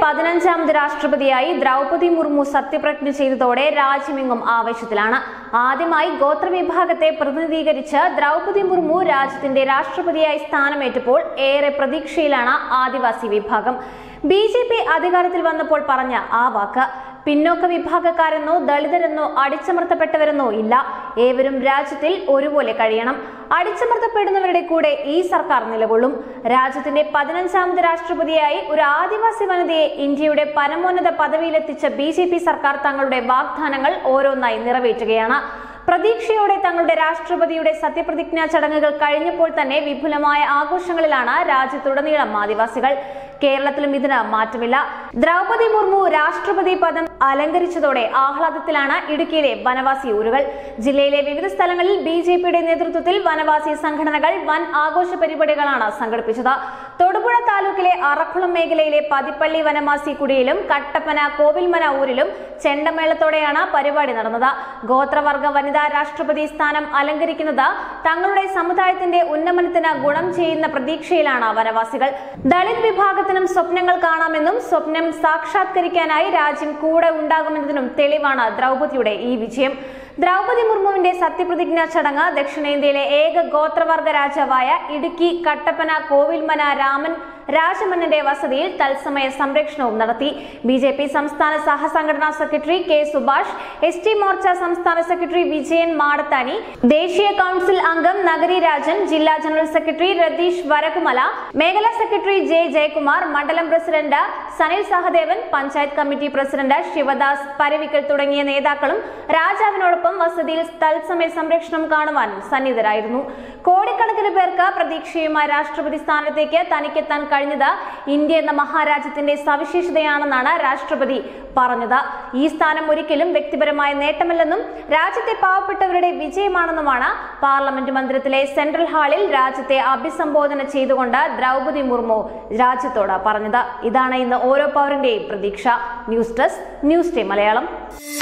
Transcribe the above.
പതിനഞ്ചാമത് രാഷ്ട്രപതിയായി ദ്രൗപതി മുർമു സത്യപ്രതിജ്ഞ ചെയ്തതോടെ രാജ്യമെങ്ങും ആവേശത്തിലാണ് ആദ്യമായി ഗോത്രവിഭാഗത്തെ പ്രതിനിധീകരിച്ച് ദ്രൗപതി മുർമു രാജ്യത്തിന്റെ രാഷ്ട്രപതിയായി സ്ഥാനമേറ്റപ്പോൾ ഏറെ പ്രതീക്ഷയിലാണ് ആദിവാസി വിഭാഗം ബി ജെ പി അധികാരത്തിൽ വന്നപ്പോൾ പറഞ്ഞ ആ വാക്ക് പിന്നോക്ക വിഭാഗക്കാരെന്നോ ദളിതരെന്നോ അടിച്ചമർത്തപ്പെട്ടവരെന്നോ ഇല്ല ഏവരും രാജ്യത്തിൽ ഒരുപോലെ കഴിയണം അടിച്ചമർത്തപ്പെടുന്നവരുടെ കൂടെ ഈ സർക്കാർ നിലകൊള്ളും രാജ്യത്തിന്റെ പതിനഞ്ചാമത് രാഷ്ട്രപതിയായി ഒരു ആദിവാസി വനിതയെ ഇന്ത്യയുടെ പരമോന്നത പദവിയിലെത്തിച്ച ബി ജെ പി സർക്കാർ തങ്ങളുടെ വാഗ്ദാനങ്ങൾ ഓരോന്നായി നിറവേറ്റുകയാണ് പ്രതീക്ഷയോടെ തങ്ങളുടെ രാഷ്ട്രപതിയുടെ സത്യപ്രതിജ്ഞാ ചടങ്ങുകൾ കഴിഞ്ഞപ്പോൾ തന്നെ വിപുലമായ ആഘോഷങ്ങളിലാണ് രാജ്യത്തുടനീളം ആദിവാസികൾ കേരളത്തിലും ഇതിന് മാറ്റമില്ല ദ്രൗപതി മുർമു രാഷ്ട്രപതി പദം അലങ്കരിച്ചതോടെ ആഹ്ലാദത്തിലാണ് ഇടുക്കിയിലെ വനവാസി ഊരുകൾ ജില്ലയിലെ വിവിധ സ്ഥലങ്ങളിൽ ബി ജെ പിയുടെ നേതൃത്വത്തിൽ വനവാസി സംഘടനകൾ വൻ ആഘോഷ പരിപാടികളാണ് സംഘടിപ്പിച്ചത് തൊടുപുഴ താലൂക്കിലെ അറക്കുളം മേഖലയിലെ പതിപ്പള്ളി വനവാസി കുടിയിലും കട്ടപ്പന കോവിൽമന ഊരിലും ചെണ്ടമേളത്തോടെയാണ് പരിപാടി നടന്നത് ഗോത്രവർഗ വനിതാ രാഷ്ട്രപതി സ്ഥാനം അലങ്കരിക്കുന്നത് തങ്ങളുടെ സമുദായത്തിന്റെ ഉന്നമനത്തിന് ഗുണം ചെയ്യുന്ന പ്രതീക്ഷയിലാണ് വനവാസികൾ ദളിത് വിഭാഗത്തിനും സ്വപ്നങ്ങൾ കാണാമെന്നും സ്വപ്നം സാക്ഷാത്കരിക്കാനായി രാജ്യം കൂടെ ഉണ്ടാകുമെന്നതിനും തെളിവാണ് ദ്രൗപതിയുടെ ഈ വിജയം ദ്രൗപതി മുർമുവിന്റെ സത്യപ്രതിജ്ഞാ ചടങ്ങ് ദക്ഷിണേന്ത്യയിലെ ഏക ഗോത്രവർഗ രാജാവായ ഇടുക്കി കട്ടപ്പന കോവിൽമന രാമൻ രാജമന്നന്റെ വസതിയിൽ തത്സമയ സംരക്ഷണവും നടത്തി ബി ജെ പി സംസ്ഥാന സഹസംഘടനാ secretary K Subhash S T Morcha സംസ്ഥാന സെക്രട്ടറി വിജയൻ മാടത്താനി ദേശീയ കൌൺസിൽ അംഗം നഗരി രാജൻ ജില്ലാ ജനറൽ സെക്രട്ടറി രതീഷ് വരകുമല മേഖലാ സെക്രട്ടറി ജെ ജയകുമാർ മണ്ഡലം president Sanil Sahadevan panchayat committee president Shivadas Paravikkal തുടങ്ങിയ നേതാക്കളും രാജാവിനോടൊപ്പം വസതിയിൽ തത്സമയ സംരക്ഷണം കാണുവാൻ സന്നിധരായിരുന്നു കോടിക്കണക്കിന് പേർക്ക് പ്രതീക്ഷയുമായി രാഷ്ട്രപതി സ്ഥാനത്തേക്ക് തനിക്കെത്താൻ കഴിഞ്ഞത് ഇന്ത്യ എന്ന മഹാരാജ്യത്തിന്റെ സവിശേഷതയാണെന്നാണ് രാഷ്ട്രപതി പറഞ്ഞത് ഈ സ്ഥാനം ഒരിക്കലും വ്യക്തിപരമായ നേട്ടമല്ലെന്നും രാജ്യത്തെ പാവപ്പെട്ടവരുടെ വിജയമാണെന്നുമാണ് പാർലമെന്റ് മന്ദിരത്തിലെ സെൻട്രൽ ഹാളിൽ രാജ്യത്തെ അഭിസംബോധന ചെയ്തുകൊണ്ട് ദ്രൗപതി മുർമു രാജ്യത്തോട് പറഞ്ഞത് ഇതാണ് ഇന്ന് ഓരോ പൗരന്റെയും പ്രതീക്ഷ news desk news day Malayalam